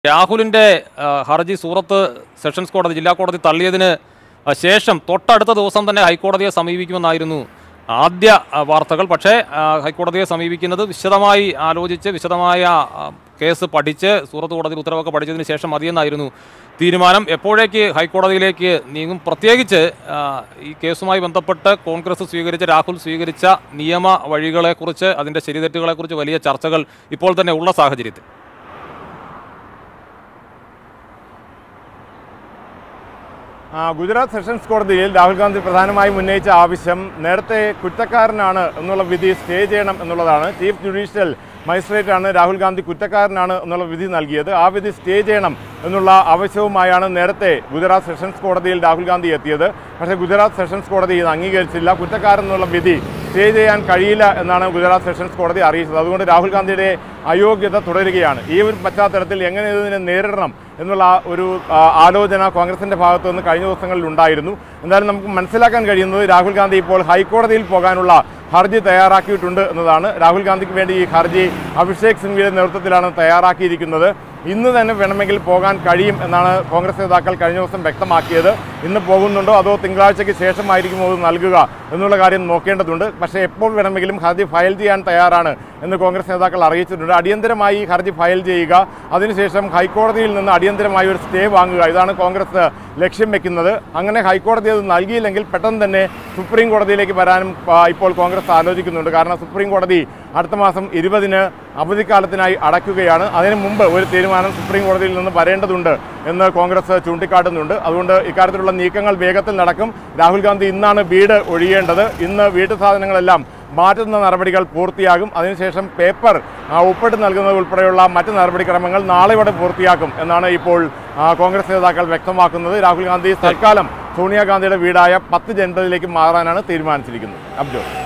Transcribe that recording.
രാഹുലിന്റെ ആ, ഹർജി സൂറത്ത് സെഷൻസ് കോടതി ജില്ലാ കോടതി തള്ളിയതിന് ആ, ശേഷം തൊട്ടടുത്ത ദിവസം തന്നെ ഹൈക്കോടതിയെ സമീപിക്കുമെന്നായിരുന്നു ആദ്യ ആ, വാർത്തകൾ പക്ഷേ ആ, ഹൈക്കോടതിയെ സമീപിക്കുന്നത് വിശദമായി ആലോചിച്ച് വിശദമായ ആ, കേസ് പഠിച്ച് സൂറത്ത് കോടതിയിൽ ഉത്തരവൊക്കെ പഠിച്ചതിന് ശേഷം മതിയെന്നായിരുന്നു തീരുമാനം എപ്പോഴേക്ക് ഹൈക്കോടതിയിലേക്ക് നീങ്ങും പ്രത്യേകിച്ച് ആ, ഈ കേസുമായി ബന്ധപ്പെട്ട് കോൺഗ്രസ് സ്വീകരിച്ച രാഹുൽ സ്വീകരിച്ച നിയമ വഴികളെക്കുറിച്ച് അതിൻ്റെ ശരിതെറ്റുകളെക്കുറിച്ച് വലിയ ചർച്ചകൾ ഇപ്പോൾ തന്നെ ഉള്ള സാഹചര്യത്തിൽ ആ, ഗുജറാത്ത് സെഷൻസ് കോടതിയിൽ രാഹുൽ ഗാന്ധി പ്രധാനമായും ഉന്നയിച്ച ആവശ്യം നേരത്തെ കുറ്റക്കാരനാണ് എന്നുള്ള വിധി സ്റ്റേ ചെയ്യണം എന്നുള്ളതാണ് ചീഫ് ജുഡീഷ്യൽ മജിസ്ട്രേറ്റ് ആണ് രാഹുൽ ഗാന്ധി കുറ്റക്കാരനാണ് എന്നുള്ള വിധി നൽകിയത് ആ വിധി സ്റ്റേ ചെയ്യണം എന്നുള്ള ആവശ്യവുമായാണ് നേരത്തെ ഗുജറാത്ത് സെഷൻസ് കോടതിയിൽ രാഹുൽ ഗാന്ധി എത്തിയത് പക്ഷേ ഗുജറാത്ത് സെഷൻസ് കോടതി ഇത് അംഗീകരിച്ചില്ല കുറ്റക്കാരൻ എന്നുള്ള വിധി സ്റ്റേ ചെയ്യാൻ കഴിയില്ല എന്നാണ് ഗുജറാത്ത് സെഷൻസ് കോടതി അറിയിച്ചത് അതുകൊണ്ട് രാഹുൽ ഗാന്ധിയുടെ അയോഗ്യത തുടരുകയാണ് ഈ ഒരു പശ്ചാത്തലത്തിൽ എങ്ങനെ ഇതിനെ നേരിടണം എന്നുള്ള ആ ഒരു ആ, ആലോചന കോൺഗ്രസിന്റെ ഭാഗത്തു നിന്ന് കഴിഞ്ഞ ദിവസങ്ങളിൽ ഉണ്ടായിരുന്നു എന്തായാലും നമുക്ക് മനസ്സിലാക്കാൻ കഴിയുന്നത് രാഹുൽ ഗാന്ധി ഇപ്പോൾ ഹൈക്കോടതിയിൽ പോകാനുള്ള ഹർജി തയ്യാറാക്കിയിട്ടുണ്ട് എന്നതാണ് രാഹുൽ ഗാന്ധിക്ക് വേണ്ടി ഈ ഹർജി അഭിഷേക് സിംഗ്വിയുടെ നേതൃത്വത്തിലാണ് തയ്യാറാക്കിയിരിക്കുന്നത് ഇന്ന് തന്നെ വേണമെങ്കിൽ പോകാൻ കഴിയും എന്നാണ് കോൺഗ്രസ് നേതാക്കൾ കഴിഞ്ഞ ദിവസം വ്യക്തമാക്കിയത് ഇന്ന് പോകുന്നുണ്ടോ അതോ തിങ്കളാഴ്ചയ്ക്ക് ശേഷമായിരിക്കുമോ അത് നൽകുക എന്നുള്ള കാര്യം നോക്കേണ്ടതുണ്ട് പക്ഷേ എപ്പോൾ വേണമെങ്കിലും ഹർജി ഫയൽ ചെയ്യാൻ തയ്യാറാണ് എന്ന് കോൺഗ്രസ് നേതാക്കൾ അറിയിച്ചിട്ടുണ്ട് അടിയന്തരമായി ഈ ഹർജി ഫയൽ ചെയ്യുക അതിനുശേഷം ഹൈക്കോടതിയിൽ നിന്ന് അടിയന്തരമായി ഒരു സ്റ്റേ വാങ്ങുക ഇതാണ് കോൺഗ്രസ് ലക്ഷ്യം വെക്കുന്നത് അങ്ങനെ ഹൈക്കോടതി അത് നൽകിയില്ലെങ്കിൽ പെട്ടെന്ന് തന്നെ സുപ്രീം കോടതിയിലേക്ക് വരാനും ആ, ഇപ്പോൾ കോൺഗ്രസ് ആലോചിക്കുന്നുണ്ട് കാരണം സുപ്രീം കോടതി അടുത്ത മാസം ഇരുപതിന് അവധിക്കാലത്തിനായി അടയ്ക്കുകയാണ് അതിനു മുമ്പ് ഒരു തീരുമാനം സുപ്രീം കോടതിയിൽ നിന്ന് വരേണ്ടതുണ്ട് എന്ന് കോൺഗ്രസ് ചൂണ്ടിക്കാട്ടുന്നുണ്ട് അതുകൊണ്ട് ഇക്കാര്യത്തിലുള്ള നീക്കങ്ങൾ വേഗത്തിൽ നടക്കും രാഹുൽ ഗാന്ധി ഇന്നാണ് വീട് ഒഴിയേണ്ടത് ഇന്ന് വീട്ടു സാധനങ്ങളെല്ലാം മാറ്റുന്ന നടപടികൾ പൂർത്തിയാകും അതിനുശേഷം പേപ്പർ ആ, ഒപ്പിട്ട് നൽകുന്നത് ഉൾപ്പെടെയുള്ള മറ്റ് നടപടിക്രമങ്ങൾ നാളെയോടെ പൂർത്തിയാക്കും എന്നാണ് ഇപ്പോൾ ആ, കോൺഗ്രസ് നേതാക്കൾ വ്യക്തമാക്കുന്നത് രാഹുൽ ഗാന്ധി തൽക്കാലം സോണിയാഗാന്ധിയുടെ വീടായ പത്ത് ജൻപതിലേക്ക് മാറാനാണ് തീരുമാനിച്ചിരിക്കുന്നത് അബ്ജോ